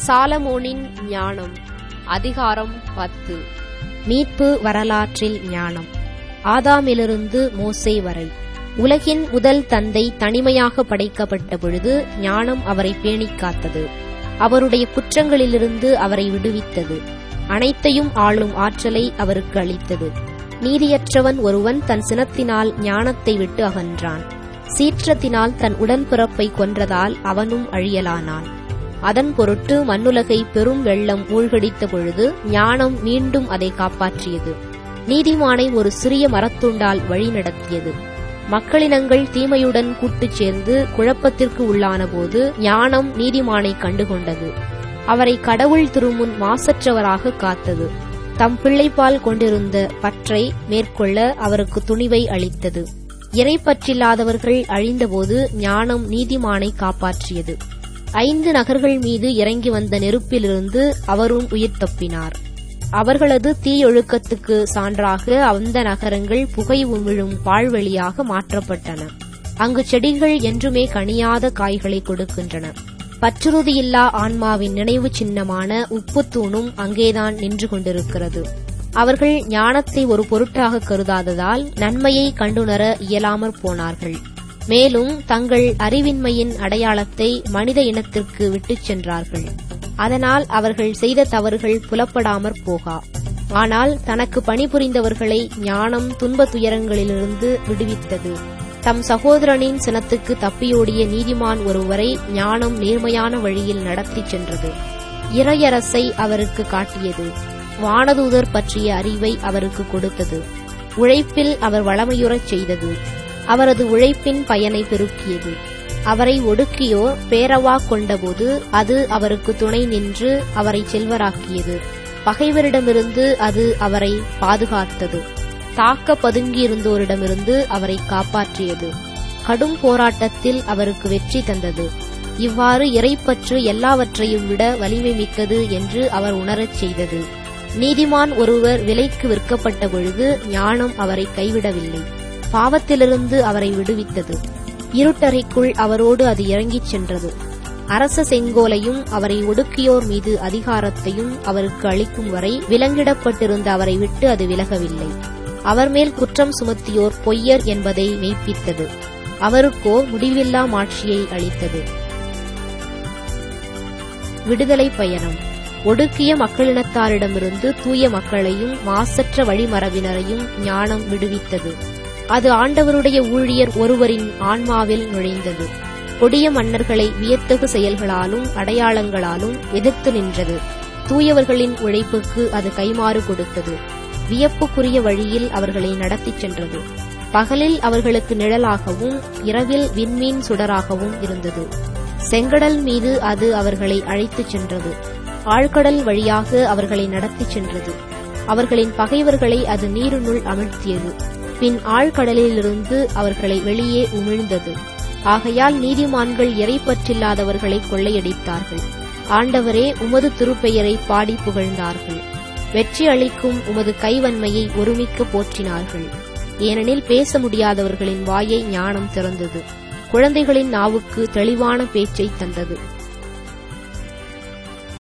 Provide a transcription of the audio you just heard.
சாலமோனின் ஞானம் அதிகாரம் பத்து மீட்பு வரலாற்றில் ஞானம் ஆதாமிலிருந்து மோசே வரை உலகின் முதல் தந்தை தனிமையாக படைக்கப்பட்ட பொழுது ஞானம் அவரை பேணிக் காத்தது அவருடைய குற்றங்களிலிருந்து அவரை விடுவித்தது அனைத்தையும் ஆளும் ஆற்றலை அவருக்கு அளித்தது நீதியற்றவன் ஒருவன் தன் சினத்தினால் ஞானத்தை விட்டு அகன்றான் சீற்றத்தினால் தன் உடன்பிறப்பை கொன்றதால் அவனும் அழியலானான் அதன் பொருட்டு மண்ணுலகை பெரும் வெள்ளம் மூழ்கடித்த பொழுது ஞானம் மீண்டும் அதை காப்பாற்றியது நீதிமானை ஒரு சிறிய மரத்துண்டால் வழிநடத்தியது மக்களினங்கள் தீமையுடன் கூட்டுச் சேர்ந்து குழப்பத்திற்கு உள்ளான போது ஞானம் நீதிமானை கண்டுகொண்டது அவரை கடவுள் திருமுன் மாசற்றவராக காத்தது தம் பிள்ளைப்பால் கொண்டிருந்த பற்றை மேற்கொள்ள அவருக்கு துணிவை அளித்தது இறைப்பற்றில்லாதவர்கள் அழிந்தபோது ஞானம் நீதிமானை காப்பாற்றியது ஐந்து நகர்கள் மீது இறங்கி வந்த நெருப்பிலிருந்து அவரும் உயிர் தப்பினார் அவர்களது தீயொழுக்கத்துக்கு சான்றாக அந்த நகரங்கள் புகை உமிழும் பாழ்வெளியாக மாற்றப்பட்டன அங்கு செடிகள் என்றுமே கனியாத காய்களை கொடுக்கின்றன பற்றுறுதியில்லா ஆன்மாவின் நினைவு சின்னமான உப்புத்தூணும் அங்கேதான் நின்று கொண்டிருக்கிறது அவர்கள் ஞானத்தை ஒரு பொருட்டாக கருதாததால் நன்மையை கண்டுணர இயலாமற் போனார்கள் மேலும் தங்கள் அறிவின்மையின் அடையாளத்தை மனித இனத்திற்கு விட்டுச் சென்றார்கள் அதனால் அவர்கள் செய்த தவறுகள் புலப்படாமற் போகா ஆனால் தனக்கு பணிபுரிந்தவர்களை ஞானம் துன்ப துயரங்களிலிருந்து விடுவித்தது தம் சகோதரனின் சினத்துக்கு தப்பியோடிய நீதிமான் ஒருவரை ஞானம் நேர்மையான வழியில் நடத்திச் சென்றது இறையரசை அவருக்கு காட்டியது வானதூதர் பற்றிய அறிவை அவருக்கு கொடுத்தது உழைப்பில் அவர் வளமையுறச் செய்தது அவரது உழைப்பின் பயனை பெருக்கியது அவரை ஒடுக்கியோர் பேரவா கொண்டபோது அது அவருக்கு துணை நின்று அவரை செல்வராக்கியது பகைவரிடமிருந்து அது அவரை பாதுகாத்தது தாக்க பதுங்கியிருந்தோரிடமிருந்து அவரை காப்பாற்றியது கடும் போராட்டத்தில் அவருக்கு வெற்றி தந்தது இவ்வாறு இறைப்பற்று எல்லாவற்றையும் விட வலிமை மிக்கது என்று அவர் உணரச் செய்தது நீதிமான் ஒருவர் விலைக்கு விற்கப்பட்ட பொழுது ஞானம் அவரை கைவிடவில்லை பாவத்திலிருந்து அவரை விடுவித்தது இருட்டறைக்குள் அவரோடு அது இறங்கிச் சென்றது அரச செங்கோலையும் அவரை ஒடுக்கியோர் மீது அதிகாரத்தையும் அவருக்கு அளிக்கும் வரை விலங்கிடப்பட்டிருந்த அவரை விட்டு அது விலகவில்லை அவர் மேல் குற்றம் சுமத்தியோர் பொய்யர் என்பதை மெய்ப்பித்தது அவருக்கோ முடிவில்லா மாட்சியை அளித்தது விடுதலை பயணம் ஒடுக்கிய மக்களினத்தாரிடமிருந்து தூய மக்களையும் மாசற்ற வழிமரபினரையும் ஞானம் விடுவித்தது அது ஆண்டவருடைய ஊழியர் ஒருவரின் ஆன்மாவில் நுழைந்தது கொடிய மன்னர்களை வியத்தகு செயல்களாலும் அடையாளங்களாலும் எதிர்த்து நின்றது தூயவர்களின் உழைப்புக்கு அது கைமாறு கொடுத்தது வியப்புக்குரிய வழியில் அவர்களை நடத்திச் சென்றது பகலில் அவர்களுக்கு நிழலாகவும் இரவில் விண்மீன் சுடராகவும் இருந்தது செங்கடல் மீது அது அவர்களை அழைத்துச் சென்றது ஆழ்கடல் வழியாக அவர்களை நடத்திச் சென்றது அவர்களின் பகைவர்களை அது நீருனுள் அமிழ்த்தியது பின் ஆழ்கடலிலிருந்து அவர்களை வெளியே உமிழ்ந்தது ஆகையால் நீதிமான்கள் இறைப்பற்றில்லாதவர்களை கொள்ளையடித்தார்கள் ஆண்டவரே உமது திருப்பெயரை பாடி புகழ்ந்தார்கள் வெற்றி அளிக்கும் உமது கைவன்மையை ஒருமிக்க போற்றினார்கள் ஏனெனில் பேச முடியாதவர்களின் வாயை ஞானம் திறந்தது குழந்தைகளின் நாவுக்கு தெளிவான பேச்சை தந்தது